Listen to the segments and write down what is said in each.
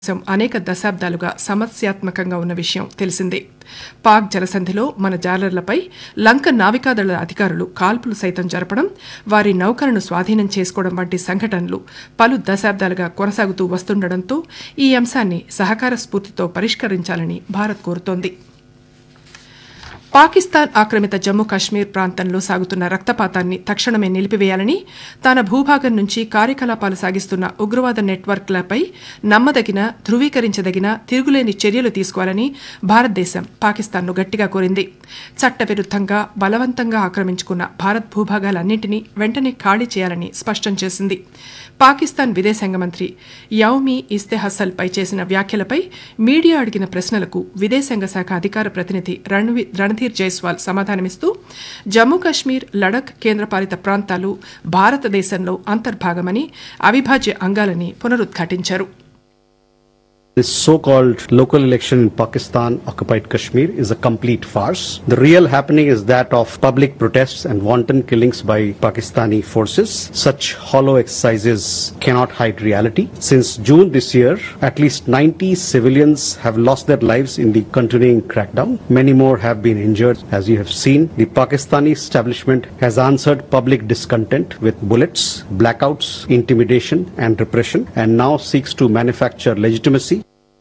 దేశం అనేక దశాబ్దాలుగా సమస్యాత్మకంగా ఉన్న విషయం తెలిసిందే పాక్ జలసంధిలో మన జాలర్లపై లంక నావికాదళ అధికారులు కాల్పులు సైతం జరపడం వారి నౌకలను స్వాధీనం చేసుకోవడం వంటి సంఘటనలు పలు దశాబ్దాలుగా కొనసాగుతూ వస్తుండటంతో ఈ అంశాన్ని సహకార స్ఫూర్తితో పరిష్కరించాలని భారత్ కోరుతోంది పాకిస్తాన్ ఆక్రమిత జమ్మూ కాశ్మీర్ ప్రాంతంలో సాగుతున్న రక్తపాతాన్ని తక్షణమే నిలిపివేయాలని తన భూభాగం నుంచి కార్యకలాపాలు సాగిస్తున్న ఉగ్రవాద నెట్వర్క్లపై నమ్మదగిన ధృవీకరించదగిన తిరుగులేని చర్యలు తీసుకోవాలని భారతదేశం పాకిస్తాన్ను గట్టిగా కోరింది చట్టవిరుద్దంగా బలవంతంగా ఆక్రమించుకున్న భారత్ భూభాగాలన్నింటినీ వెంటనే ఖాళీ చేయాలని స్పష్టం చేసింది పాకిస్తాన్ విదేశాంగ మంత్రి యౌమి ఇస్తెహసల్ పై చేసిన వ్యాఖ్యలపై మీడియా అడిగిన ప్రశ్నలకు విదేశాంగ శాఖ అధికార ప్రతినిధి రణవి రణధీర్ జైస్వాల్ సమాధానమిస్తూ జమ్మూ కాశ్మీర్ లడఖ్ కేంద్రపాలిత ప్రాంతాలు భారతదేశంలో అంతర్భాగమని అవిభాజ్య అంగాలని పునరుద్ఘాటించారు This so-called local election in Pakistan occupied Kashmir is a complete farce. The real happening is that of public protests and wanton killings by Pakistani forces. Such hollow exercises cannot hide reality. Since June this year, at least 90 civilians have lost their lives in the continuing crackdown. Many more have been injured. As you have seen, the Pakistani establishment has answered public discontent with bullets, blackouts, intimidation and repression and now seeks to manufacture legitimacy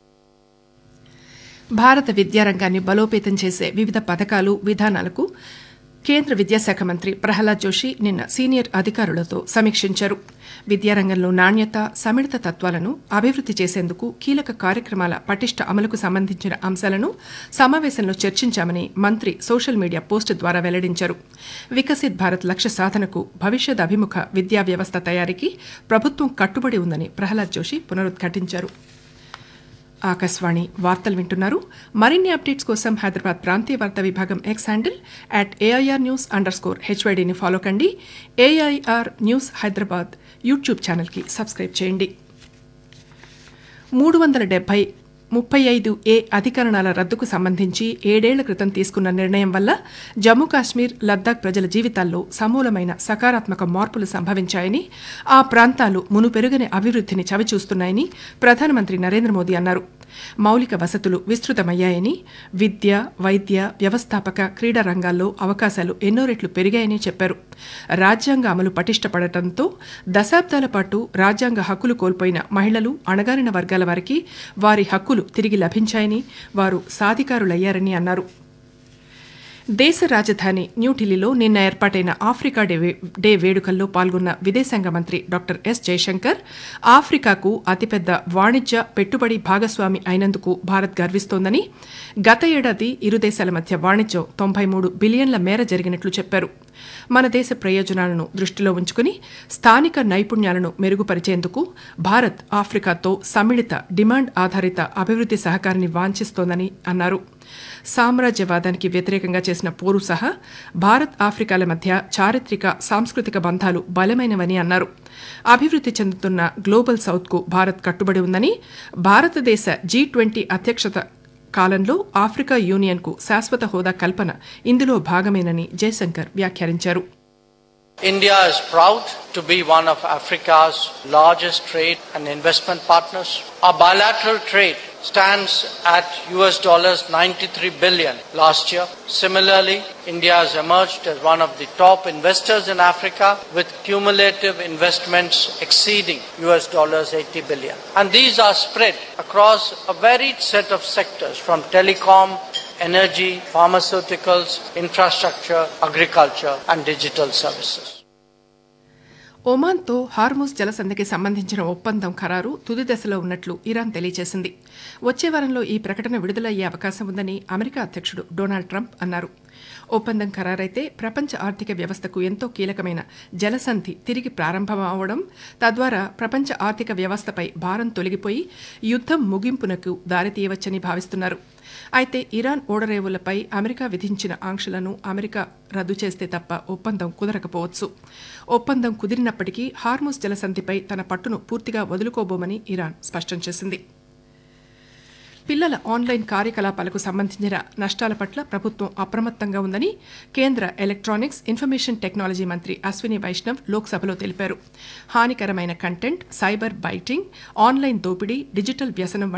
భారత విద్యారంగాన్ని బలోపేతం చేసే వివిధ పథకాలు విధానాలకు కేంద్ర విద్యాశాఖ మంత్రి ప్రహ్లాద్ జోషి నిన్న సీనియర్ అధికారులతో సమీక్షించారు విద్యారంగంలో నాణ్యత సమిళిత తత్వాలను అభివృద్ది చేసేందుకు కీలక కార్యక్రమాల పటిష్ట అమలుకు సంబంధించిన అంశాలను సమావేశంలో చర్చించామని మంత్రి సోషల్ మీడియా పోస్టు ద్వారా వెల్లడించారు వికసిత్ భారత్ లక్ష్య సాధనకు భవిష్యత్ అభిముఖ విద్యా వ్యవస్థ తయారీకి ప్రభుత్వం కట్టుబడి ఉందని ప్రహ్లాద్ జోషి పునరుద్ఘాటించారు ఆకాశవాణి వార్తలు వింటున్నారు మరిన్ని అప్డేట్స్ కోసం హైదరాబాద్ ప్రాంతీయ వార్తా విభాగం X handle at A I R news underscore హెచ్వైడీని ఫాలో కండి ఏఐఆర్ న్యూస్ హైదరాబాద్ యూట్యూబ్ ఛానల్కి సబ్స్క్రైబ్ చేయండి మూడు వందల డెబ్బై ముప్పై ఐదు ఏ అధికరణాల రద్దుకు సంబంధించి ఏడేళ్ల క్రితం తీసుకున్న నిర్ణయం వల్ల జమ్మూ కాశ్మీర్ లద్దాఖ్ ప్రజల జీవితాల్లో సమూలమైన సకారాత్మక మార్పులు సంభవించాయని ఆ ప్రాంతాలు మునుపెరుగని అభివృద్ధిని చవిచూస్తున్నాయని ప్రధానమంత్రి నరేంద్ర మోదీ అన్నారు మౌలిక వసతులు విస్తృతమయ్యాయని విద్య వైద్య వ్యవస్థాపక క్రీడా రంగాల్లో అవకాశాలు ఎన్నో రెట్లు పెరిగాయని చెప్పారు రాజ్యాంగ అమలు పటిష్టపడటంతో దశాబ్దాల పాటు రాజ్యాంగ హక్కులు కోల్పోయిన మహిళలు అణగారిన వర్గాల వారికి వారి హక్కులు తిరిగి లభించాయని వారు సాధికారులయ్యారని అన్నారు దేశ రాజధాని న్యూఢిల్లీలో నిన్న ఏర్పాటైన ఆఫ్రికా డే వే- డే వేడుకల్లో పాల్గొన్న విదేశాంగ మంత్రి డాక్టర్ ఎస్ జయశంకర్ ఆఫ్రికాకు అతిపెద్ద వాణిజ్య పెట్టుబడి భాగస్వామి అయినందుకు భారత్ గర్విస్తోందని గత ఏడాది ఇరు దేశాల మధ్య వాణిజ్యం తొంభై మూడు బిలియన్ల మేర జరిగినట్లు చెప్పారు మన దేశ ప్రయోజనాలను దృష్టిలో ఉంచుకుని స్థానిక నైపుణ్యాలను మెరుగుపరిచేందుకు భారత్ ఆఫ్రికాతో సమ్మిళిత డిమాండ్ ఆధారిత అభివృద్ది సహకారాన్ని వాంఛిస్తోందని అన్నారు సామ్రాజ్యవాదానికి వ్యతిరేకంగా చేసిన పోరు సహా భారత్ ఆఫ్రికాల మధ్య చారిత్రక సాంస్కృతిక బంధాలు బలమైనవని అన్నారు అభివృద్ది చెందుతున్న గ్లోబల్ సౌత్కు భారత్ కట్టుబడి ఉందని భారతదేశ జీ ట్వంటీ అధ్యక్షత కాలంలో ఆఫ్రికా యూనియన్కు శాశ్వత హోదా కల్పన ఇందులో భాగమేనని జయశంకర్ వ్యాఖ్యానించారు India is proud to be one of Africa's largest trade and investment partners. Our bilateral trade stands at US dollars 93 billion last year. Similarly, India has emerged as one of the top investors in Africa with cumulative investments exceeding US dollars 80 billion. And these are spread across a varied set of sectors from telecom, energy, pharmaceuticals, infrastructure, agriculture and digital services. ఒమాన్తో Hormuz జలసంధికి సంబంధించిన ఒప్పందం ఖరారు తుది దశలో ఉన్నట్లు Iran తెలియజేసింది వచ్చే వారంలో ఈ ప్రకటన విడుదలయ్యే అవకాశం ఉందని అమెరికా అధ్యక్షుడు డొనాల్డ్ ట్రంప్ అన్నారు ఒప్పందం ఖరారైతే ప్రపంచ ఆర్థిక వ్యవస్థకు ఎంతో కీలకమైన జలసంధి తిరిగి ప్రారంభమవడం తద్వారా ప్రపంచ ఆర్థిక వ్యవస్థపై భారం తొలగిపోయి యుద్దం ముగింపునకు దారితీయవచ్చని భావిస్తున్నారు అయితే ఇరాన్ ఓడరేవులపై అమెరికా విధించిన ఆంక్షలను అమెరికా రద్దు చేస్తే తప్ప ఒప్పందం కుదరకపోవచ్చు ఒప్పందం కుదిరినప్పటికీ హార్మోస్ జలసంధిపై తన పట్టును పూర్తిగా వదులుకోబోమని ఇరాన్ స్పష్టం చేసింది పిల్లల ఆన్లైన్ కార్యకలాపాలకు సంబంధించిన నష్టాల పట్ల ప్రభుత్వం అప్రమత్తంగా ఉందని కేంద్ర ఎలక్ట్రానిక్స్ ఇన్ఫర్మేషన్ టెక్నాలజీ మంత్రి అశ్విని వైష్ణవ్ లోక్సభలో తెలిపారు హానికరమైన కంటెంట్ సైబర్ బైటింగ్ ఆన్లైన్ దోపిడీ డిజిటల్ వ్యసనం